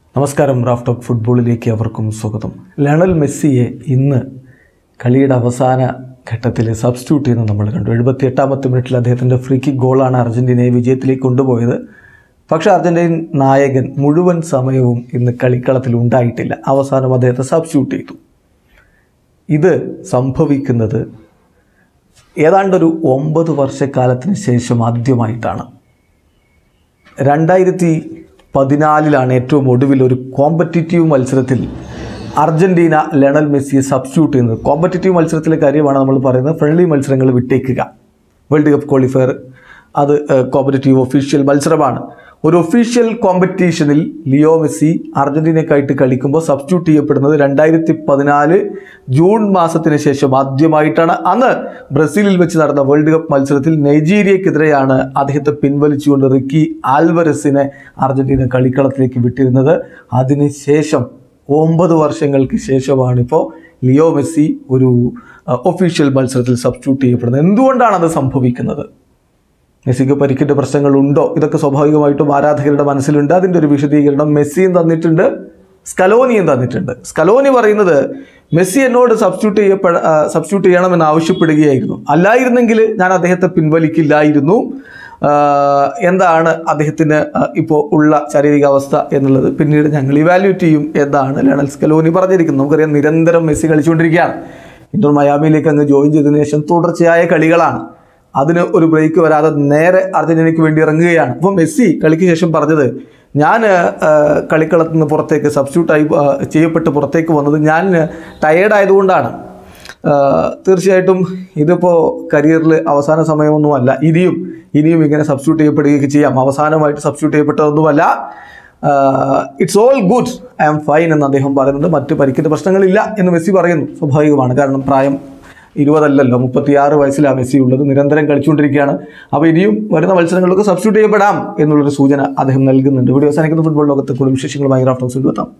നമസ്കാരം Raf talk ഫുട്ബോളിലേക്ക് അവർക്കും സ്വാഗതം ലയണൽ മെസ്സിയെ ഇന്ന് കളിയുടെ അവസാന ഘട്ടത്തിൽ സബ്സ്റ്റിറ്റ്യൂട്ട് ചെയ്യുന്നത് നമ്മൾ കണ്ടു എഴുപത്തി എട്ടാമത്തെ മിനിറ്റിൽ അദ്ദേഹത്തിൻ്റെ ഫ്രീ കിക്ക് ഗോളാണ് അർജൻറ്റീനയെ വിജയത്തിലേക്ക് കൊണ്ടുപോയത് പക്ഷേ അർജൻറ്റീൻ നായകൻ മുഴുവൻ സമയവും ഇന്ന് കളിക്കളത്തിൽ ഉണ്ടായിട്ടില്ല അവസാനം അദ്ദേഹത്തെ സബ്സ്റ്റിറ്റ്യൂട്ട് ചെയ്തു ഇത് സംഭവിക്കുന്നത് ഏതാണ്ടൊരു ഒമ്പത് വർഷക്കാലത്തിന് ശേഷം ആദ്യമായിട്ടാണ് രണ്ടായിരത്തി പതിനാലിലാണ് ഏറ്റവും ഒടുവിൽ ഒരു കോമ്പറ്റിറ്റീവ് മത്സരത്തിൽ അർജൻറ്റീന ലയണൽ മെസ്സിയെ സബ്സ്റ്റിറ്റ്യൂട്ട് ചെയ്യുന്നത് കോമ്പറ്റിറ്റീവ് മത്സരത്തിലെ കാര്യമാണ് നമ്മൾ പറയുന്നത് ഫ്രണ്ട്ലി മത്സരങ്ങൾ വിട്ടേക്കുക വേൾഡ് കപ്പ് ക്വാളിഫയർ അത് കോമ്പറ്റിറ്റീവ് ഒഫീഷ്യൽ മത്സരമാണ് ഒരു ഒഫീഷ്യൽ കോമ്പറ്റീഷനിൽ ലിയോ മെസ്സി അർജൻറ്റീനയ്ക്കായിട്ട് കളിക്കുമ്പോൾ സബ്സ്റ്റിറ്റ്യൂട്ട് ചെയ്യപ്പെടുന്നത് രണ്ടായിരത്തി പതിനാല് ജൂൺ മാസത്തിന് ശേഷം ആദ്യമായിട്ടാണ് അന്ന് ബ്രസീലിൽ വെച്ച് നടന്ന വേൾഡ് കപ്പ് മത്സരത്തിൽ നൈജീരിയക്കെതിരെയാണ് അദ്ദേഹത്തെ പിൻവലിച്ചുകൊണ്ട് റിക്കി ആൽവരസിനെ അർജൻറ്റീന കളിക്കളത്തിലേക്ക് വിട്ടിരുന്നത് അതിനുശേഷം ഒമ്പത് വർഷങ്ങൾക്ക് ശേഷമാണ് ഇപ്പോൾ ലിയോ മെസ്സി ഒരു ഒഫീഷ്യൽ മത്സരത്തിൽ സബ്സ്റ്റിറ്റ്യൂട്ട് ചെയ്യപ്പെടുന്നത് എന്തുകൊണ്ടാണ് അത് സംഭവിക്കുന്നത് മെസ്സിക്ക് പരിക്കിൻ്റെ പ്രശ്നങ്ങളുണ്ടോ ഇതൊക്കെ സ്വാഭാവികമായിട്ടും ആരാധകരുടെ മനസ്സിലുണ്ട് അതിൻ്റെ ഒരു വിശദീകരണം മെസ്സിയും തന്നിട്ടുണ്ട് സ്കലോനിയും തന്നിട്ടുണ്ട് സ്കലോനി പറയുന്നത് മെസ്സി എന്നോട് സബ്സ്റ്റിറ്റ്യൂട്ട് ചെയ്യപ്പെട സബ്സ്റ്റിറ്റ്യൂട്ട് ചെയ്യണമെന്ന് ആവശ്യപ്പെടുകയായിരുന്നു അല്ലായിരുന്നെങ്കിൽ ഞാൻ അദ്ദേഹത്തെ പിൻവലിക്കില്ലായിരുന്നു ആഹ് എന്താണ് അദ്ദേഹത്തിന് ഇപ്പോൾ ഉള്ള ശാരീരികാവസ്ഥ എന്നുള്ളത് പിന്നീട് ഞങ്ങൾ ഇവാലുവേറ്റ് ചെയ്യും എന്നാണ് ലയണൽ സ്കലോനി പറഞ്ഞിരിക്കുന്നത് നമുക്കറിയാം നിരന്തരം മെസ്സി കളിച്ചുകൊണ്ടിരിക്കുകയാണ് ഇന്റർ മയാമിയിലേക്ക് അങ്ങ് ജോയിൻ ചെയ്തതിനു ശേഷം തുടർച്ചയായ കളികളാണ് അതിന് ഒരു ബ്രേക്ക് വരാതെ നേരെ അർജന്റീനയ്ക്ക് വേണ്ടി ഇറങ്ങുകയാണ് അപ്പോൾ മെസ്സി കളിക്ക് ശേഷം പറഞ്ഞത് ഞാൻ കളിക്കളത്തിൽ നിന്ന് പുറത്തേക്ക് സബ്സ്റ്റിറ്റ്യൂട്ടായി ആ, ചെയ്യപ്പെട്ട് പുറത്തേക്ക് വന്നത് ഞാൻ ടയേർഡ് ആയതുകൊണ്ടാണ് ആ, തീർച്ചയായിട്ടും ഇതിപ്പോൾ കരിയറിൽ അവസാന സമയമൊന്നുമല്ല ഇനിയും ഇനിയും ഇങ്ങനെ സബ്സ്റ്റിറ്റ്യൂട്ട് ചെയ്യപ്പെടുകയൊക്കെ ചെയ്യാം അവസാനമായിട്ട് സബ്സ്റ്റിറ്റ്യൂട്ട് ചെയ്യപ്പെട്ടതൊന്നുമല്ല it's all good I am fine എന്ന് അദ്ദേഹം പറയുന്നുണ്ട് മറ്റ് പരിക്കിൻ്റെ പ്രശ്നങ്ങളില്ല എന്ന് മെസ്സി പറയുന്നു സ്വാഭാവികമാണ് കാരണം പ്രായം ഇരുപതല്ലല്ലോ മുപ്പത്തിയാറ് വയസ്സിലാണ് മെസ്സി ഉള്ളത് നിരന്തരം കളിച്ചുകൊണ്ടിരിക്കുകയാണ് അപ്പോൾ ഇനിയും വരുന്ന മത്സരങ്ങളിലൊക്കെ സബ്സ്റ്റിറ്റ്യൂട്ട് ചെയ്യപ്പെടാം എന്നുള്ളൊരു സൂചന അദ്ദേഹം നൽകുന്നുണ്ട് വീഡിയോ അവസാനിക്കുന്ന ഫുട്ബോൾ ലോകത്തെ കൂടുതൽ വിശേഷങ്ങളുമായി റാഫ്റ്റോക്സ് എത്താം